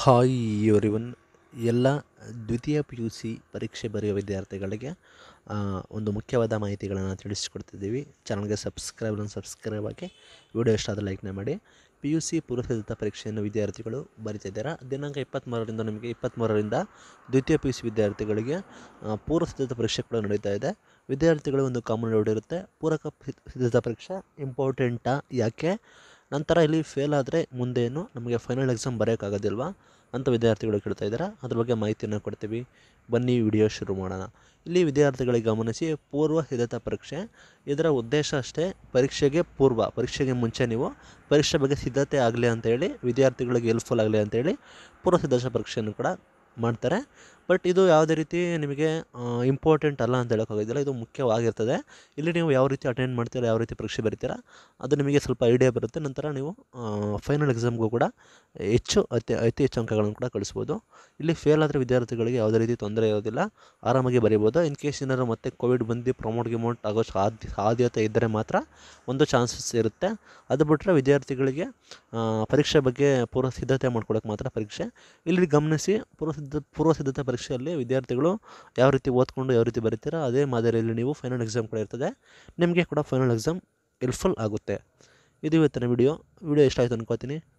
hi ಇವರಿವನ್ ಎಲ್ಲ ದ್ವಿತೀಯ P U C ಪರೀಕ್ಷೆ ಬರೆಯುವ ವಿದ್ಯಾರ್ಥಿಗಳಿಗೆ ಆ, ಒಂದು ಮುಖ್ಯವಾದ ಮಾಹಿತಿಗಳನ್ನು ತಿಳಿಸ್ಕೊಡ್ತಿದ್ದೀವಿ ಚಾನಲ್ಗೆ ಸಬ್ಸ್ಕ್ರೈಬ್ ಸಬ್ಸ್ಕ್ರೈಬ್ ಆಗಿ ವಿಡಿಯೋ ಇಷ್ಟ ಆದರೆ ಲೈಕ್ನ ಮಾಡಿ ಪಿ ಯು ಸಿ ಪೂರ್ವಸಿದ್ಧತಾ ಪರೀಕ್ಷೆಯನ್ನು ವಿದ್ಯಾರ್ಥಿಗಳು ಬರೀತಿದ್ದಾರೆ ದಿನಾಂಕ ಇಪ್ಪತ್ತ್ಮೂರರಿಂದ ನಿಮಗೆ ಇಪ್ಪತ್ತ್ಮೂರರಿಂದ ದ್ವಿತೀಯ ಪಿ ಯು ಸಿ ವಿದ್ಯಾರ್ಥಿಗಳಿಗೆ ಆ, ಪೂರ್ವ ಸಿದ್ಧತಾ ಪರೀಕ್ಷೆ ಕೂಡ ನಡೀತಾ ಇದೆ ವಿದ್ಯಾರ್ಥಿಗಳು ಒಂದು ಕಾಮನ್ ಡೌಟ್ ಇರುತ್ತೆ ಪೂರಕ ಸಿದ್ಧ- ಸಿದ್ಧತಾ ಪರೀಕ್ಷೆ ಇಂಪಾರ್ಟೆಂಟಾ ಯಾಕೆ ನಂತರ ಇಲ್ಲಿ ಫೇಲ್ ಆದರೆ ಮುಂದೇನು ನಮಗೆ ಫೈನಲ್ ಎಕ್ಸಾಮ್ ಬರೆಯೋಕ್ಕಾಗೋದಿಲ್ವಾ ಅಂತ ವಿದ್ಯಾರ್ಥಿಗಳು ಕೇಳ್ತಾ ಇದ್ದಾರೆ ಅದ್ರ ಬಗ್ಗೆ ಮಾಹಿತಿಯನ್ನು ಕೊಡ್ತೀವಿ ಬನ್ನಿ ವಿಡಿಯೋ ಶುರು ಮಾಡೋಣ ಇಲ್ಲಿ ವಿದ್ಯಾರ್ಥಿಗಳಿಗೆ ಗಮನಿಸಿ ಪೂರ್ವ ಸಿದ್ಧತಾ ಪರೀಕ್ಷೆ ಇದರ ಉದ್ದೇಶ ಅಷ್ಟೇ ಪರೀಕ್ಷೆಗೆ ಪೂರ್ವ ಪರೀಕ್ಷೆಗೆ ಮುಂಚೆ ನೀವು ಪರೀಕ್ಷೆ ಬಗ್ಗೆ ಸಿದ್ಧತೆ ಆಗಲಿ ಅಂತೇಳಿ ವಿದ್ಯಾರ್ಥಿಗಳಿಗೆ ಹೆಲ್ಪ್ಫುಲ್ ಆಗಲಿ ಅಂತೇಳಿ ಪೂರ್ವ ಸಿದ್ಧತಾ ಪರೀಕ್ಷೆಯನ್ನು ಕೂಡ ಮಾಡ್ತಾರೆ ಬಟ್ ಇದು ಯಾವುದೇ ರೀತಿ ನಿಮಗೆ ಇಂಪಾರ್ಟೆಂಟ್ ಅಲ್ಲ ಅಂತ ಹೇಳೋಕ್ಕಾಗೋದಿಲ್ಲ ಇದು ಮುಖ್ಯವಾಗಿರ್ತದೆ ಇಲ್ಲಿ ನೀವು ಯಾವ ರೀತಿ ಅಟೆಂಡ್ ಮಾಡ್ತೀರಾ ಯಾವ ರೀತಿ ಪರೀಕ್ಷೆ ಬರೀತೀರಾ ಅದು ನಿಮಗೆ ಸ್ವಲ್ಪ ಐಡಿಯಾ ಬರುತ್ತೆ ನಂತರ ನೀವು ಫೈನಲ್ ಎಕ್ಸಾಮ್ಗೂ ಕೂಡ ಹೆಚ್ಚು ಅತಿ ಅತಿ ಹೆಚ್ಚು ಅಂಕಗಳನ್ನು ಕೂಡ ಕಳಿಸ್ಬೋದು ಇಲ್ಲಿ ಫೇಲ್ ಆದರೆ ವಿದ್ಯಾರ್ಥಿಗಳಿಗೆ ಯಾವುದೇ ರೀತಿ ತೊಂದರೆ ಇರೋದಿಲ್ಲ ಆರಾಮಾಗಿ ಬರೀಬೋದು ಇನ್ ಕೇಸ್ ಏನಾದ್ರು ಮತ್ತೆ ಕೋವಿಡ್ ಬಂದು ಪ್ರಮೋಟ್ ಗಿಮೋಟ್ ಆಗೋ ಸಾಧ್ಯ ಸಾಧ್ಯತೆ ಇದ್ದರೆ ಮಾತ್ರ ಒಂದು ಚಾನ್ಸಸ್ ಇರುತ್ತೆ ಅದು ಬಿಟ್ಟರೆ ವಿದ್ಯಾರ್ಥಿಗಳಿಗೆ ಆ, ಪರೀಕ್ಷೆ ಬಗ್ಗೆ ಪೂರ್ವ ಸಿದ್ಧತೆ ಮಾಡ್ಕೊಳ್ಳೋಕೆ ಮಾತ್ರ ಪರೀಕ್ಷೆ ಇಲ್ಲಿ ಗಮನಿಸಿ ಪೂರ್ವ ಸಿದ್ಧ ಪೂರ್ವ ಸಿದ್ಧತಾ ಪರೀಕ್ಷೆಯಲ್ಲಿ ವಿದ್ಯಾರ್ಥಿಗಳು ಯಾವ ರೀತಿ ಓದ್ಕೊಂಡು ಯಾವ ರೀತಿ ಬರೀತೀರಾ ಅದೇ ಮಾದರಿಯಲ್ಲಿ ನೀವು ಫೈನಲ್ ಎಕ್ಸಾಮ್ ಕೂಡ ಇರ್ತದೆ ನಿಮಗೆ ಕೂಡ ಫೈನಲ್ ಎಕ್ಸಾಮ್ ಹೆಲ್ಪ್ಫುಲ್ ಆಗುತ್ತೆ ಇದು ಇವತ್ತಿನ ವಿಡಿಯೋ ವಿಡಿಯೋ ಇಷ್ಟ ಆಯಿತು ಅನ್ಕೋತೀನಿ